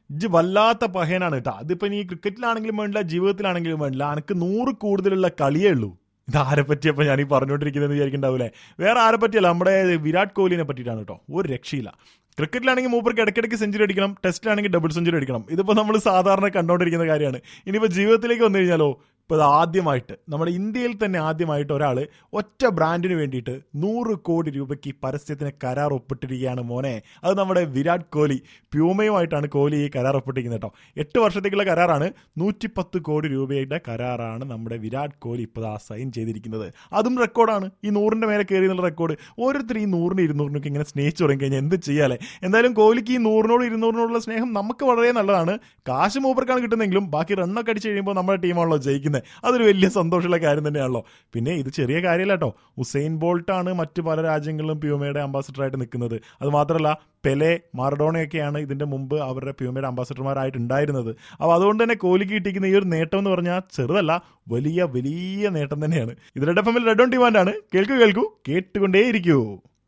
ഇജ്ജ് വല്ലാത്ത പഹയനാണ് കേട്ടോ അതിപ്പോ നീ ക്രിക്കറ്റിലാണെങ്കിലും വേണ്ടില്ല ജീവിതത്തിലാണെങ്കിലും വേണ്ടില്ല എനിക്ക് നൂറ് കൂടുതലുള്ള കളിയേ ഉള്ളൂ ഇത് ആരെ പറ്റിയപ്പോൾ ഞാൻ ഈ പറഞ്ഞുകൊണ്ടിരിക്കുന്നത് വിചാരിക്കണ്ടാവൂലേ വേറെ ആരെ പറ്റിയല്ല നമ്മുടെ വിരാട് കോഹ്ലിനെ പറ്റിയിട്ടാണ് കേട്ടോ ഒരു രക്ഷയില്ല ക്രിക്കറ്റിലാണെങ്കിൽ മൂപ്പർക്ക് ഇടയ്ക്കിടയ്ക്ക് സെഞ്ചുറി അടിക്കണം ടെസ്റ്റിലാണെങ്കിൽ ഡബിൾ സെഞ്ചുറി അടിക്കണം ഇതിപ്പോൾ നമ്മൾ സാധാരണ കണ്ടുകൊണ്ടിരിക്കുന്ന കാര്യമാണ് ഇനിയിപ്പോൾ ജീവിതത്തിലേക്ക് വന്നു കഴിഞ്ഞാലോ ഇപ്പോൾ ഇത് ആദ്യമായിട്ട് നമ്മുടെ ഇന്ത്യയിൽ തന്നെ ആദ്യമായിട്ട് ഒരാൾ ഒറ്റ ബ്രാൻഡിന് വേണ്ടിയിട്ട് നൂറ് കോടി രൂപയ്ക്ക് പരസ്യത്തിന് കരാർ ഒപ്പിട്ടിരിക്കുകയാണ് മോനെ അത് നമ്മുടെ വിരാട് കോഹ്ലി പ്യൂമയുമായിട്ടാണ് കോഹ്ലി ഈ കരാർ ഒപ്പിട്ടിരിക്കുന്നത് കേട്ടോ എട്ട് വർഷത്തേക്കുള്ള കരാറാണ് നൂറ്റിപ്പത്ത് കോടി രൂപയുടെ കരാറാണ് നമ്മുടെ വിരാട് കോഹ്ലി ഇപ്പോൾ ആ സൈൻ ചെയ്തിരിക്കുന്നത് അതും റെക്കോർഡാണ് ഈ നൂറിൻ്റെ മേലെ കയറി എന്നുള്ള റെക്കോർഡ് ഓരോരുത്തർ ഈ നൂറിന് ഇരുന്നൂറിനൊക്കെ ഇങ്ങനെ സ്നേഹിച്ചു തുടങ്ങി കഴിഞ്ഞാൽ എന്ത് ചെയ്യാലേ എന്തായാലും കോഹ്ലിക്ക് ഈ നൂറിനോട് ഇരുന്നൂറിനോടുള്ള സ്നേഹം നമുക്ക് വളരെ നല്ലതാണ് കാശ് മൂപ്പർക്കാണ് കിട്ടുന്നെങ്കിലും ബാക്കി റണ്ണൊക്കെ അടിച്ച് കഴിയുമ്പോൾ നമ്മുടെ ടീമാണല്ലോ ജയിക്കുന്നത് അതൊരു വലിയ സന്തോഷമുള്ള കാര്യം തന്നെയാണല്ലോ പിന്നെ ഇത് ചെറിയ കാര്യമല്ല കേട്ടോ ഉസൈൻ ബോൾട്ടാണ് മറ്റു പല രാജ്യങ്ങളിലും പ്യൂമയുടെ അംബാസിഡറായിട്ട് നിൽക്കുന്നത് അത് മാത്രമല്ല പെലെ മാറഡോണയൊക്കെയാണ് ഇതിന്റെ മുമ്പ് അവരുടെ പ്യൂമയുടെ അംബാസിഡർമാരായിട്ട് ഉണ്ടായിരുന്നത് അപ്പോൾ അതുകൊണ്ട് തന്നെ കോഹ്ലിക്ക് കിട്ടിയിരിക്കുന്ന ഈ ഒരു നേട്ടം എന്ന് പറഞ്ഞാൽ ചെറുതല്ല വലിയ വലിയ നേട്ടം തന്നെയാണ് ഇതിന്റെ എഫ് എമ്മിൽ റെഡ് ഓൺ ഡിമാൻഡാണ് കേൾക്കൂ കേൾക്കൂ കേട്ടുകൊണ്ടേയിരിക്കൂ